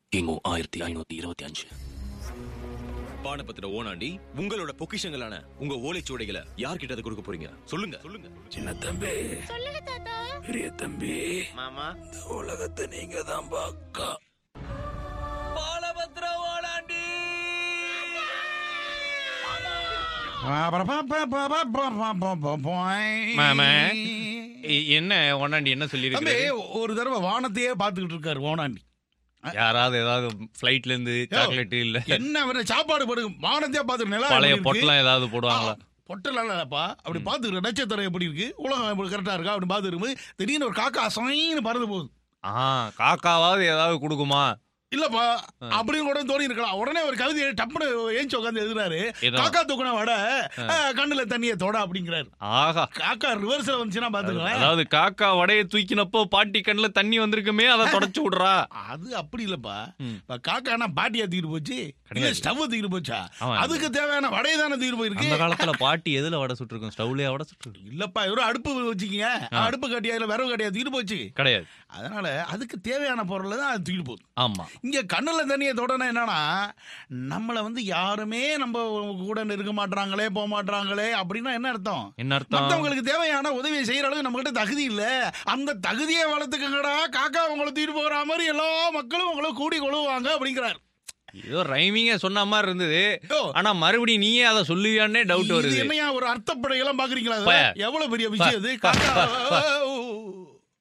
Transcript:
கிமு ஆயிரத்தி ஐநூத்தி இருபத்தி அஞ்சு பானபத்திர ஓனாண்டி உங்களோட பொக்கிஷங்களான உங்க ஓலைச்சுவடைகளை யார்கிட்ட அதை கொடுக்க போறீங்க சொல்லுங்க சொல்லுங்க சின்ன தம்பி சொல்லுங்க தாத்தா பெரிய தம்பி மாமா இந்த உலகத்தை நீங்க தான் பாக்கா பாலபத்திர ஓனாண்டி மாமா இ- என்ன ஒன்னாண்டி என்ன தம்பி சொல்லியிருக்கு ஒரு தடவை வானத்தையே பார்த்துக்கிட்டு இருக்காரு ஓனாண்டி யாராவது ஏதாவது ஃபிளைட்ல இருந்து சாக்லேட் இல்ல என்ன அவர சாப்பாடு போடுங்க வானத்தையே பார்த்துட்டு நிலா பழைய எப்படி இருக்கு? பொட்டலாம் ஏதாவது போடுவாங்களா பொட்டலாம் இல்லப்பா அப்படி பார்த்துக்கிற நட்சத்திரம் எப்படி இருக்கு உலகம் எப்படி கரெக்டா இருக்கா அப்படி பார்த்துட்டு இருக்கும்போது திடீர்னு ஒரு காக்கா சைன்னு பறந்து போகுது ஆ காக்காவாவது ஏதாவது கொடுக்குமா இல்லப்பா அப்படின்னு கூட தோணி இருக்கலாம் உடனே ஒரு கவிதையை டப்புனு ஏஞ்சி உட்காந்து எழுதுறாரு ஏதோ. காக்கா தூக்குன வட அஹ், கண்ணுல தண்ணிய தொட அப்படிங்கிறாரு ஆஹா காக்கா ரிவர்ஸ்ல வந்துச்சுன்னா பாத்துக்கலாம் அதாவது காக்கா வடைய தூக்கினப்போ பாட்டி கண்ணுல தண்ணி வந்திருக்குமே அதை தொடச்சு விடுறா அது அப்படி இல்லப்பா ம். இப்ப காக்கானா பாட்டியா தூக்கிட்டு போச்சு இல்ல கிடையாது. ஸ்டவ் தூக்கிட்டு போச்சா ஆமா. அதுக்கு தேவையான வடையை தானே தூக்கிட்டு அந்த போயிருக்கு காலத்துல பாட்டி எதுல வடை சுட்டிருக்கும் ஸ்டவ்லயா வடை சுட்டு இல்லப்பா ஒரு அடுப்பு வச்சுக்கீங்க அடுப்பு கட்டியா இல்ல விறகு கட்டியா தூக்கிட்டு போச்சு கிடையாது அதனால அதுக்கு தேவையான பொருளை தான் அது தூக்கிட்டு போகுது ஆமா இங்க கண்ணுல தண்ணியை தொடனா என்னன்னா நம்மள வந்து யாருமே நம்ம கூட இருக்க மாட்டாங்களே போக மாட்டாங்களே அப்படின்னா என்ன அர்த்தம் என்ன அர்த்தம் மத்தவங்களுக்கு தேவையான உதவியை செய்யற அளவுக்கு நம்ம கிட்ட தகுதி இல்ல அந்த தகுதியை வளர்த்துக்கங்கடா காக்கா உங்களை தூக்கிட்டு போகிற மாதிரி எல்லா மக்களும் உங்களை கூடி கொழுவாங்க அப்படிங்கிறார் ஏதோ ரைமிங்க சொன்ன மாதிரி இருந்தது யோ, ஆனா மறுபடியும் நீயே அதை சொல்லுவியான்னே டவுட் இது வருது என்னையா ஒரு அர்த்தப்படையெல்லாம் பாக்குறீங்களா பய. இது? எவ்வளவு பெரிய விஷயம் இது ப, காக்கா ப, ப. ஓ,